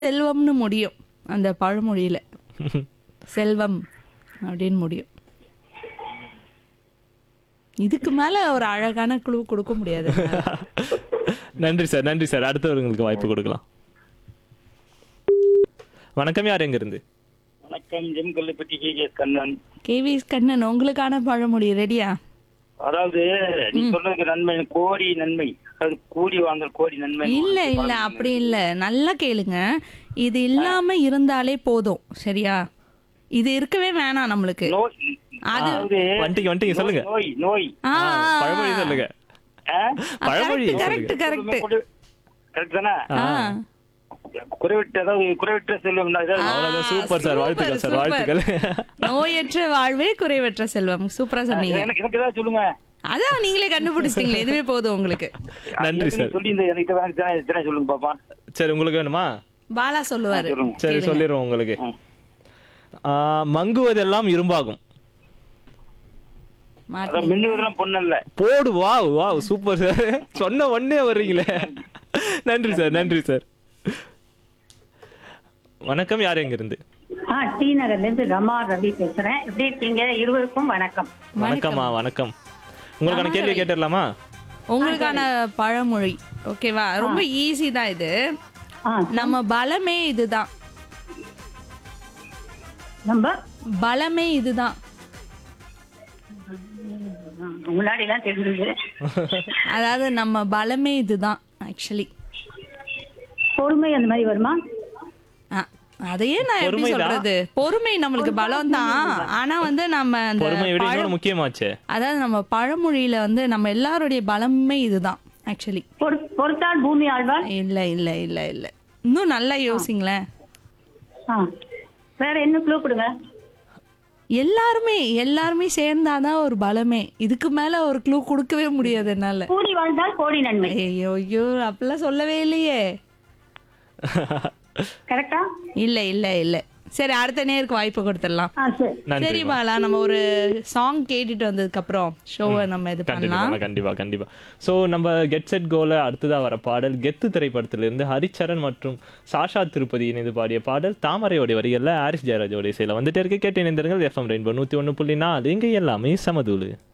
செல்வம்னு முடியும் அந்த பழமொழியில செல்வம் அப்படின்னு முடியும் இதுக்கு மேல ஒரு அழகான குழு கொடுக்க முடியாது என்னால. நன்றி சார் நன்றி சார் அடுத்தவர்களுக்கு வாய்ப்பு கொடுக்கலாம் வணக்கம் யார் எங்க இருந்து வணக்கம் Jim Kollipatti K K Kannan KV Kannan உங்களுக்கான பழமொழி ரெடியா அதாவது நீ சொல்றதுக்கு நன்மை கோடி நன்மை அதாவது கூடி வாழ்ந்தல் கோடி நன்மை இல்ல இல்ல அப்படி இல்ல நல்லா கேளுங்க இது இல்லாம இருந்தாலே போதும் சரியா இது இருக்கவே வேணாம் நம்மளுக்கு நோய் அது அதாவது வந்துட்டீங்க வந்துட்டீங்க சொல்லுங்க நோய் நோய் ஆ, ஆ, பழமொழி சொல்லுங்க பழமொழி கரெக்ட் கரெக்ட் கரெக்ட் தானே ஆ குறைவிட்டு அதாவது குறைவிட்ட செல்வம் தான். அதாவது அவ்வளவுதான் சூப்பர் சார் சூப்பர், வாழ்த்துக்கள் சார் சூப்பர். வாழ்த்துக்கள் நோயற்ற வாழ்வே குறைவற்ற செல்வம் சூப்பரா சொன்னீங்க எனக்கு எனக்கு ஏதாவது சொல்லுங்க அதான் நீங்களே கண்டுபிடிச்சிட்டீங்களே இதுவே போதும் உங்களுக்கு நன்றி ஏற்கனவே சார் சொல்லி இந்த எனக்கு தான் தானே தானே சொல்லுங்க பாப்பா சரி உங்களுக்கு வேணுமா பாலா சொல்லுவாரு சொல்லுங்க சரி சொல்லிடுவோம் உங்களுக்கு ம். ஆ, மங்குவதெல்லாம் இரும்பாகும் மாத்தி. அதான் மின்னுவதெல்லாம் பொண்ணு இல்ல போடு வா வா சூப்பர் சார் சொன்ன உடனே வர்றீங்களே நன்றி சார் நன்றி சார் வணக்கம் யார் எங்க இருந்து ஆ டி நகர்ல இருந்து ரமா ரவி பேசுறேன் எப்படி இருக்கீங்க இருவருக்கும் வணக்கம் வணக்கம்மா வணக்கம் உங்களுக்கான கேள்வி கேட்டுடலாமா உங்களுக்கான பழமொழி ஓகேவா ரொம்ப ஈஸி தான் இது ஆ நம்ம பலமே இதுதான் நம்ம பலமே இதுதான் முன்னாடி எல்லாம் தெரிஞ்சது அதாவது நம்ம பலமே இதுதான் ஆக்சுவலி பொறுமை அந்த மாதிரி வருமா அதையே நான் எப்படி பொறுமைதான். சொல்றது பொறுமை நம்மளுக்கு பலம் தான் ஆனா வந்து நம்ம அந்த பொறுமையை விட பழ- இன்னொன்று முக்கியமாச்சே அதாவது நம்ம பழமொழியில வந்து நம்ம எல்லாருடைய பலமே இதுதான் ஆக்சுவலி பொறு- பொறுத்தால் பூமி ஆழ்வார் இல்ல இல்ல இல்ல இல்ல இன்னும் நல்லா யோசிங்களேன் ஆ வேற என்ன க்ளூ கொடுங்க எல்லாருமே எல்லாருமே சேர்ந்தாதான் ஒரு பலமே இதுக்கு மேல ஒரு க்ளூ கொடுக்கவே முடியாது என்னால கூடி வாழ்ந்தால் கோடி நன்மை ஐயோ ஐயோ அப்படிலாம் சொல்லவே இல்லையே கரெக்டா இல்ல இல்ல இல்ல சரி அடுத்த நேருக்கு வாய்ப்பு கொடுத்துடலாம் ஆ சரி நன்றி சரி பாலா நம்ம ஒரு சாங் கேட்டுட்டு வந்ததுக்கு அப்புறம் ஷோவை நம்ம இது கண்டிப்பா பண்ணலாம் கண்டிப்பா கண்டிப்பா சோ நம்ம கெட் செட் கோல அடுத்ததா வர பாடல் கெத்து திரைப்படத்திலிருந்து ஹரிச்சரன் மற்றும் சாஷா திருப்பதி இணைந்து பாடிய பாடல் தாமரையோட வரிகள்ல ஹாரிஸ் ஜெயராஜோட இசையில வந்துட்டே இருக்க கேட்டு இணைந்திருங்கள் எஃப்எம் ரெயின்போ நூத்தி ஒண்ணு புள்ளி நாலு இங்க எல்லாமே சமதூளு